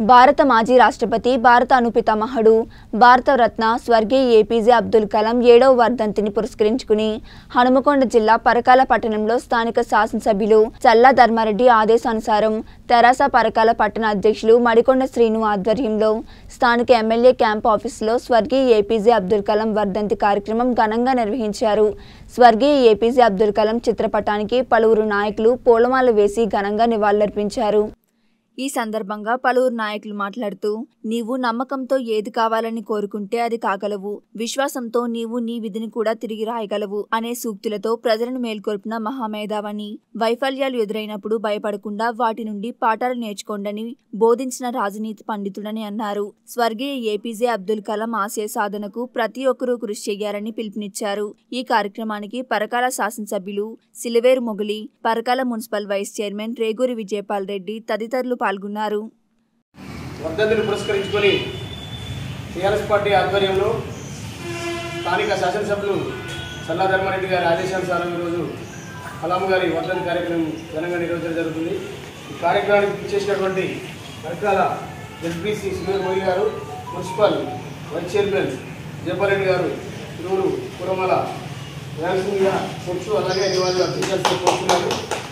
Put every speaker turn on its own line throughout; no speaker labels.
భారత మాజీ రాష్ట్రపతి భారత అనుపితామహుడు భారతరత్న స్వర్గీయ ఏపీజే అబ్దుల్ కలాం ఏడవ వర్ధంతిని పురస్కరించుకుని హనుమకొండ జిల్లా పరకాల పట్టణంలో స్థానిక శాసనసభ్యులు చల్లా ధర్మారెడ్డి ఆదేశానుసారం తెరాస పరకాల పట్టణ అధ్యక్షులు మడికొండ శ్రీను ఆధ్వర్యంలో స్థానిక ఎమ్మెల్యే క్యాంప్ ఆఫీసులో స్వర్గీయ ఏపీజే అబ్దుల్ కలాం వర్ధంతి కార్యక్రమం ఘనంగా నిర్వహించారు స్వర్గీయ ఏపీజే అబ్దుల్ కలాం చిత్రపటానికి పలువురు నాయకులు పూలమాల వేసి ఘనంగా నివాళులర్పించారు ఈ సందర్భంగా పలువురు నాయకులు మాట్లాడుతూ నీవు నమ్మకంతో ఏది కావాలని కోరుకుంటే అది కాగలవు విశ్వాసంతో నీవు నీ విధిని కూడా తిరిగి రాయగలవు అనే సూక్తులతో ప్రజలను మేల్కొల్పిన మహామేధావని వైఫల్యాలు ఎదురైనప్పుడు భయపడకుండా వాటి నుండి పాఠాలు నేర్చుకోండని బోధించిన రాజనీతి పండితుడని అన్నారు స్వర్గీయ ఏపీజే అబ్దుల్ కలాం ఆశయ సాధనకు ప్రతి ఒక్కరూ కృషి చేయాలని పిలుపునిచ్చారు ఈ కార్యక్రమానికి పరకాల శాసనసభ్యులు Siliveru Mogili Parakala municipal vice chairman Reguri Vijayapal Reddy తదితరులు పాల్గొన్నారు
వర్ధంతిని పురస్కరించుకొని టీఆర్ఎస్ పార్టీ ఆధ్వర్యంలో స్థానిక శాసనసభ్యులు సల్లా ధర్మారెడ్డి గారి ఆదేశానుసారం ఈరోజు కలాం గారి వర్ధంతి కార్యక్రమం ఘనంగా నిర్వహించడం జరుగుతుంది ఈ కార్యక్రమానికి ఇచ్చేసినటువంటి వర్గాల ఎస్బీసీ సునీల్ మోదీ గారు మున్సిపల్ వైస్ చైర్మన్ జయపారెడ్డి గారు ఇరువురు పురమల ర్యాన్సింగ్గా కూర్చు అలాగే నివాళులు అర్పించాల్సి కోరుతున్నారు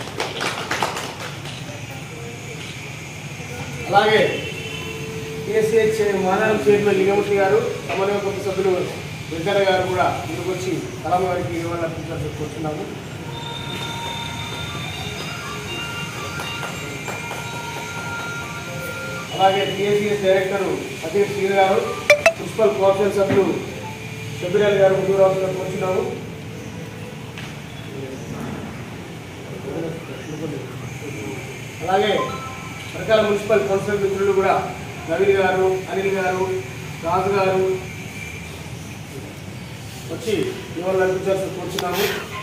అలాగే టీఎస్హెచ్ మానవ చైర్మన్ లింగమూర్తి గారు సమన్వయ కొత్త సభ్యులు వెంకన్న గారు కూడా ముందుకు వచ్చి కలాం గారికి నివాళులు అర్పించాల్సి కోరుతున్నాము అలాగే టీఎస్సీఎస్ డైరెక్టర్ సతీష్ శ్రీ గారు మున్సిపల్ కోఆపరేషన్ సభ్యులు షబీరాల్ గారు ముందు రావాలని కోరుతున్నాము అలాగే రకాల మున్సిపల్ కౌన్సిలర్ మిత్రులు కూడా నవీన్ గారు అనిల్ గారు రాజు గారు వచ్చి నివాళులు అర్పించాల్సి కోరుచున్నాము